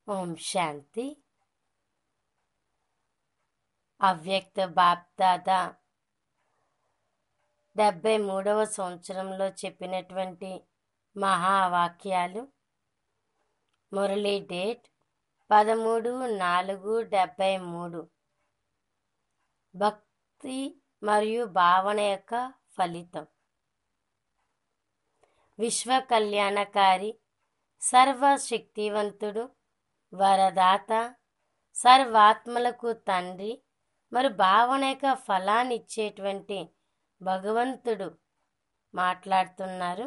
ఓం శాంతి అవ్యక్త బాప్దాద డెబ్బై మూడవ సంవత్సరంలో చెప్పినటువంటి మహావాక్యాలు మురళీ డేట్ పదమూడు నాలుగు డెబ్బై మూడు భక్తి మరియు భావన యొక్క ఫలితం విశ్వ కళ్యాణకారి సర్వశక్తివంతుడు వరదాత సర్వాత్మలకు తండ్రి మరి భావన యొక్క ఫలాన్ని ఇచ్చేటువంటి భగవంతుడు మాట్లాడుతున్నారు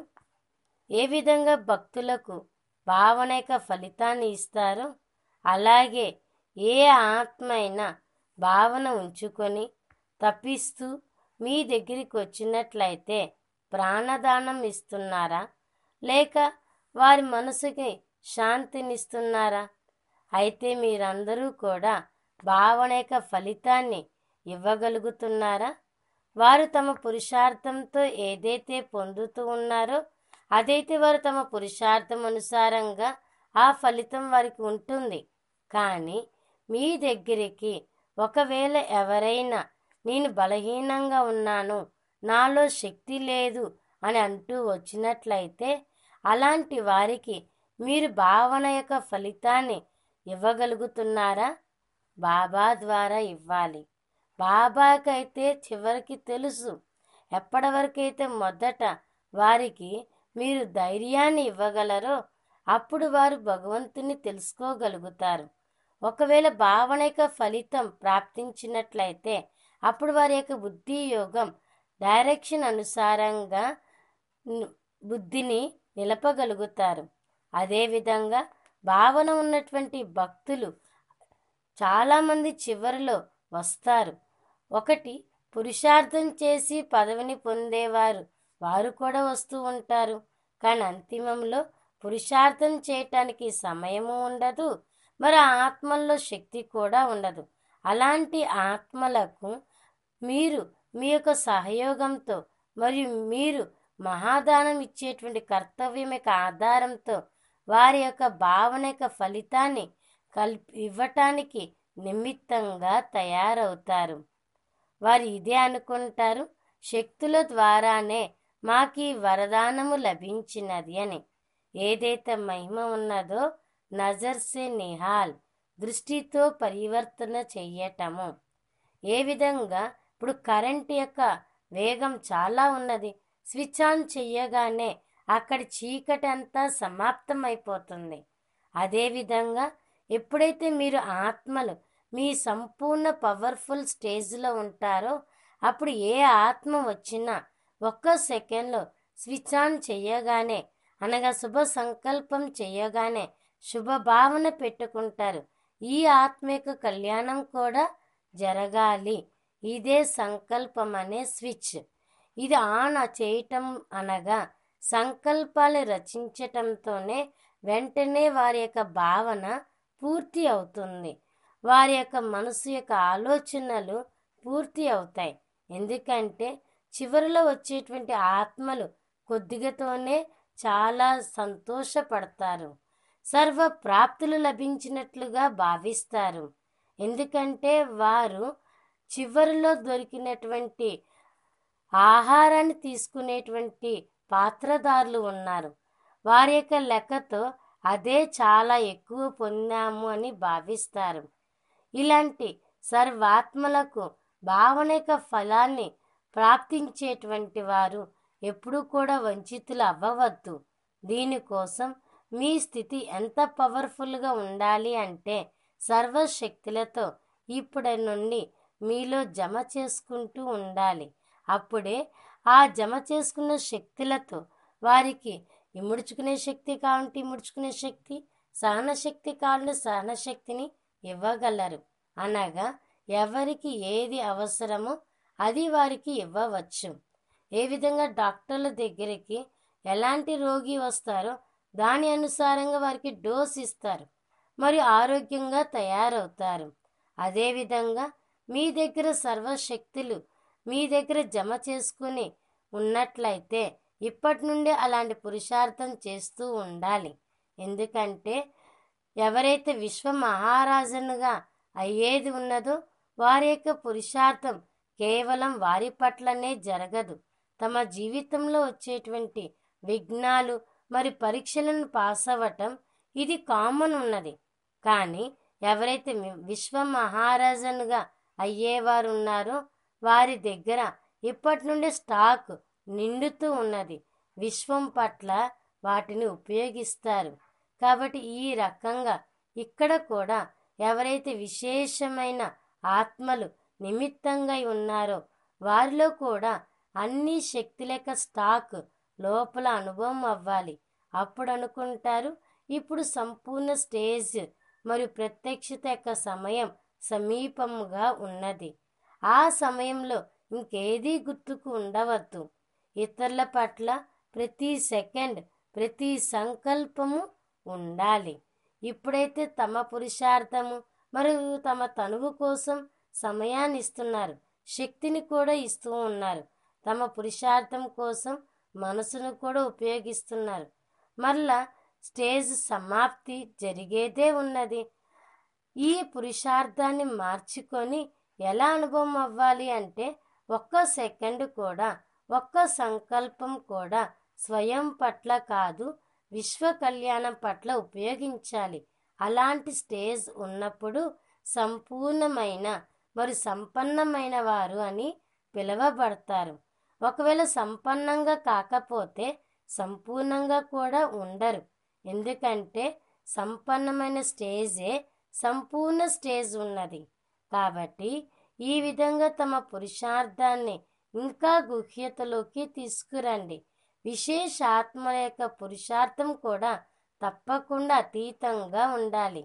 ఏ విధంగా భక్తులకు భావన యొక్క ఫలితాన్ని ఇస్తారో అలాగే ఏ ఆత్మ అయినా భావన ఉంచుకొని తప్పిస్తూ మీ దగ్గరికి వచ్చినట్లయితే ప్రాణదానం ఇస్తున్నారా లేక వారి మనసుకి శాంతినిస్తున్నారా అయితే మీరందరూ కూడా భావన యొక్క ఫలితాన్ని ఇవ్వగలుగుతున్నారా వారు తమ పురుషార్థంతో ఏదైతే పొందుతూ ఉన్నారో అదైతే వారు తమ పురుషార్థం అనుసారంగా ఆ ఫలితం వారికి ఉంటుంది కానీ మీ దగ్గరికి ఒకవేళ ఎవరైనా నేను బలహీనంగా ఉన్నాను నాలో శక్తి లేదు అని అంటూ వచ్చినట్లయితే అలాంటి వారికి మీరు భావన యొక్క ఫలితాన్ని ఇవ్వగలుగుతున్నారా బాబా ద్వారా ఇవ్వాలి బాబాకైతే చివరికి తెలుసు ఎప్పటి వరకైతే మొదట వారికి మీరు ధైర్యాన్ని ఇవ్వగలరో అప్పుడు వారు భగవంతుని తెలుసుకోగలుగుతారు ఒకవేళ భావన యొక్క ఫలితం ప్రాప్తించినట్లయితే అప్పుడు వారి యొక్క బుద్ధి యోగం డైరెక్షన్ అనుసారంగా బుద్ధిని నిలపగలుగుతారు అదేవిధంగా భావన ఉన్నటువంటి భక్తులు చాలామంది చివరిలో వస్తారు ఒకటి పురుషార్థం చేసి పదవిని పొందేవారు వారు కూడా వస్తూ ఉంటారు కానీ అంతిమంలో పురుషార్థం చేయటానికి సమయము ఉండదు మరి ఆ ఆత్మల్లో శక్తి కూడా ఉండదు అలాంటి ఆత్మలకు మీరు మీ యొక్క సహయోగంతో మరియు మీరు మహాదానం ఇచ్చేటువంటి కర్తవ్యం యొక్క ఆధారంతో వారి యొక్క భావన యొక్క ఫలితాన్ని కల్పి ఇవ్వటానికి నిమిత్తంగా తయారవుతారు వారు ఇదే అనుకుంటారు శక్తుల ద్వారానే మాకు వరదానము లభించినది అని ఏదైతే మహిమ ఉన్నదో నజర్సే నిహాల్ దృష్టితో పరివర్తన చెయ్యటము ఏ విధంగా ఇప్పుడు కరెంట్ యొక్క వేగం చాలా ఉన్నది స్విచ్ ఆన్ చెయ్యగానే అక్కడి చీకటి అంతా సమాప్తం అయిపోతుంది అదేవిధంగా ఎప్పుడైతే మీరు ఆత్మలు మీ సంపూర్ణ పవర్ఫుల్ స్టేజ్లో ఉంటారో అప్పుడు ఏ ఆత్మ వచ్చినా ఒక్క సెకండ్లో స్విచ్ ఆన్ చెయ్యగానే అనగా శుభ సంకల్పం చెయ్యగానే శుభ భావన పెట్టుకుంటారు ఈ ఆత్మిక కళ్యాణం కూడా జరగాలి ఇదే సంకల్పం అనే స్విచ్ ఇది ఆన్ చేయటం అనగా సంకల్పాలు రచించటంతోనే వెంటనే వారి యొక్క భావన పూర్తి అవుతుంది వారి యొక్క మనసు యొక్క ఆలోచనలు పూర్తి అవుతాయి ఎందుకంటే చివరిలో వచ్చేటువంటి ఆత్మలు కొద్దిగతోనే చాలా సంతోషపడతారు సర్వ ప్రాప్తులు లభించినట్లుగా భావిస్తారు ఎందుకంటే వారు చివరిలో దొరికినటువంటి ఆహారాన్ని తీసుకునేటువంటి పాత్రదారులు ఉన్నారు వారి యొక్క లెక్కతో అదే చాలా ఎక్కువ పొందాము అని భావిస్తారు ఇలాంటి సర్వాత్మలకు భావన యొక్క ఫలాన్ని ప్రాప్తించేటువంటి వారు ఎప్పుడూ కూడా వంచితులు అవ్వవద్దు దీనికోసం మీ స్థితి ఎంత పవర్ఫుల్గా ఉండాలి అంటే సర్వశక్తులతో ఇప్పటి నుండి మీలో జమ చేసుకుంటూ ఉండాలి అప్పుడే ఆ జమ చేసుకున్న శక్తులతో వారికి ఇముడుచుకునే శక్తి కావాలంటే ఇముడుచుకునే శక్తి సహనశక్తి కావాలంటే సహనశక్తిని ఇవ్వగలరు అనగా ఎవరికి ఏది అవసరమో అది వారికి ఇవ్వవచ్చు ఏ విధంగా డాక్టర్ల దగ్గరికి ఎలాంటి రోగి వస్తారో దాని అనుసారంగా వారికి డోస్ ఇస్తారు మరియు ఆరోగ్యంగా తయారవుతారు అదేవిధంగా మీ దగ్గర సర్వశక్తులు మీ దగ్గర జమ చేసుకుని ఉన్నట్లయితే ఇప్పటి నుండే అలాంటి పురుషార్థం చేస్తూ ఉండాలి ఎందుకంటే ఎవరైతే విశ్వ మహారాజునుగా అయ్యేది ఉన్నదో వారి యొక్క పురుషార్థం కేవలం వారి పట్లనే జరగదు తమ జీవితంలో వచ్చేటువంటి విఘ్నాలు మరి పరీక్షలను పాస్ అవ్వటం ఇది కామన్ ఉన్నది కానీ ఎవరైతే మి- విశ్వ మహారాజనుగా అయ్యేవారు ఉన్నారో వారి దగ్గర ఇప్పటి నుండి స్టాక్ నిండుతూ ఉన్నది విశ్వం పట్ల వాటిని ఉపయోగిస్తారు కాబట్టి ఈ రకంగా ఇక్కడ కూడా ఎవరైతే విశేషమైన ఆత్మలు నిమిత్తంగా ఉన్నారో వారిలో కూడా అన్ని శక్తి లెక్క స్టాక్ లోపల అనుభవం అవ్వాలి అప్పుడు అనుకుంటారు ఇప్పుడు సంపూర్ణ స్టేజ్ మరియు ప్రత్యక్షత యొక్క సమయం సమీపముగా ఉన్నది ఆ సమయంలో ఇంకేదీ గుర్తుకు ఉండవద్దు ఇతరుల పట్ల ప్రతి సెకండ్ ప్రతి సంకల్పము ఉండాలి ఇప్పుడైతే తమ పురుషార్థము మరియు తమ తనువు కోసం సమయాన్ని ఇస్తున్నారు శక్తిని కూడా ఇస్తూ ఉన్నారు తమ పురుషార్థం కోసం మనసును కూడా ఉపయోగిస్తున్నారు మరలా స్టేజ్ సమాప్తి జరిగేదే ఉన్నది ఈ పురుషార్థాన్ని మార్చుకొని ఎలా అనుభవం అవ్వాలి అంటే ఒక్క సెకండ్ కూడా ఒక్క సంకల్పం కూడా స్వయం పట్ల కాదు విశ్వ కళ్యాణం పట్ల ఉపయోగించాలి అలాంటి స్టేజ్ ఉన్నప్పుడు సంపూర్ణమైన మరి సంపన్నమైన వారు అని పిలువబడతారు ఒకవేళ సంపన్నంగా కాకపోతే సంపూర్ణంగా కూడా ఉండరు ఎందుకంటే సంపన్నమైన స్టేజే సంపూర్ణ స్టేజ్ ఉన్నది కాబట్టి ఈ విధంగా తమ పురుషార్థాన్ని ఇంకా గుహ్యతలోకి తీసుకురండి విశేష ఆత్మల యొక్క పురుషార్థం కూడా తప్పకుండా అతీతంగా ఉండాలి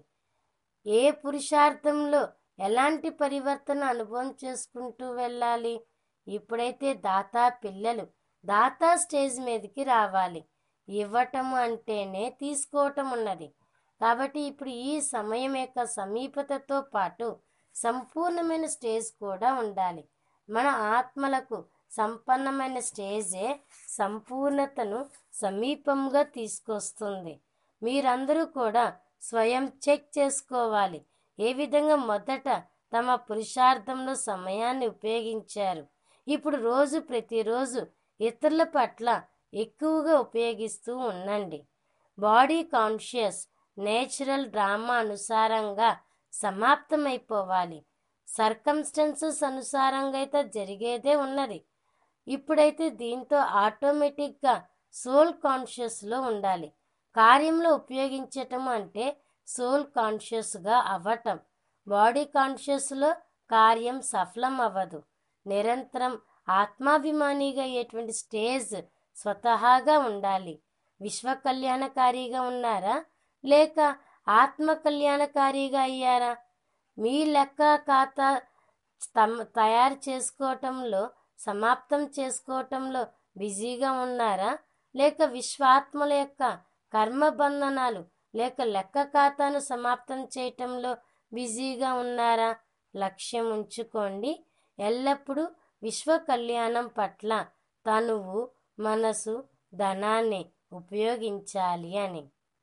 ఏ పురుషార్థంలో ఎలాంటి పరివర్తన అనుభవం చేసుకుంటూ వెళ్ళాలి ఇప్పుడైతే దాతా పిల్లలు దాతా స్టేజ్ మీదకి రావాలి ఇవ్వటం అంటేనే తీసుకోవటం ఉన్నది కాబట్టి ఇప్పుడు ఈ సమయం యొక్క సమీపతతో పాటు సంపూర్ణమైన స్టేజ్ కూడా ఉండాలి మన ఆత్మలకు సంపన్నమైన స్టేజే సంపూర్ణతను సమీపంగా తీసుకొస్తుంది మీరందరూ కూడా స్వయం చెక్ చేసుకోవాలి ఏ విధంగా మొదట తమ పురుషార్థంలో సమయాన్ని ఉపయోగించారు ఇప్పుడు రోజు ప్రతిరోజు ఇతరుల పట్ల ఎక్కువగా ఉపయోగిస్తూ ఉండండి బాడీ కాన్షియస్ నేచురల్ డ్రామా అనుసారంగా సమాప్తమైపోవాలి సర్కమ్స్టెన్సెస్ అనుసారంగా అయితే జరిగేదే ఉన్నది ఇప్పుడైతే దీంతో ఆటోమేటిక్గా సోల్ కాన్షియస్లో ఉండాలి కార్యంలో ఉపయోగించటం అంటే సోల్ కాన్షియస్గా అవ్వటం బాడీ కాన్షియస్లో కార్యం సఫలం అవ్వదు నిరంతరం ఆత్మాభిమానిగా అయ్యేటువంటి స్టేజ్ స్వతహాగా ఉండాలి విశ్వ కళ్యాణకారిగా ఉన్నారా లేక ఆత్మ కళ్యాణకారిగా అయ్యారా మీ లెక్క ఖాతా తమ తయారు చేసుకోవటంలో సమాప్తం చేసుకోవటంలో బిజీగా ఉన్నారా లేక విశ్వాత్మల యొక్క కర్మబంధనాలు లేక లెక్క ఖాతాను సమాప్తం చేయటంలో బిజీగా ఉన్నారా లక్ష్యం ఉంచుకోండి ఎల్లప్పుడూ విశ్వ కళ్యాణం పట్ల తనువు మనసు ధనాన్ని ఉపయోగించాలి అని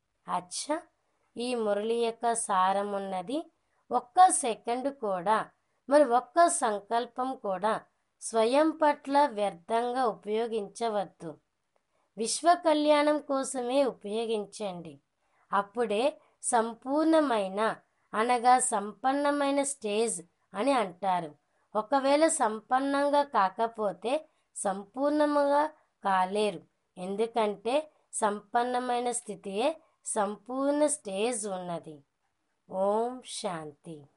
అచ్చా ఈ మురళి యొక్క సారం ఉన్నది ఒక్క సెకండ్ కూడా మరి ఒక్క సంకల్పం కూడా స్వయం పట్ల వ్యర్థంగా ఉపయోగించవద్దు విశ్వ కళ్యాణం కోసమే ఉపయోగించండి అప్పుడే సంపూర్ణమైన అనగా సంపన్నమైన స్టేజ్ అని అంటారు ఒకవేళ సంపన్నంగా కాకపోతే సంపూర్ణముగా కాలేరు ఎందుకంటే సంపన్నమైన స్థితియే సంపూర్ణ స్టేజ్ ఉన్నది ఓం శాంతి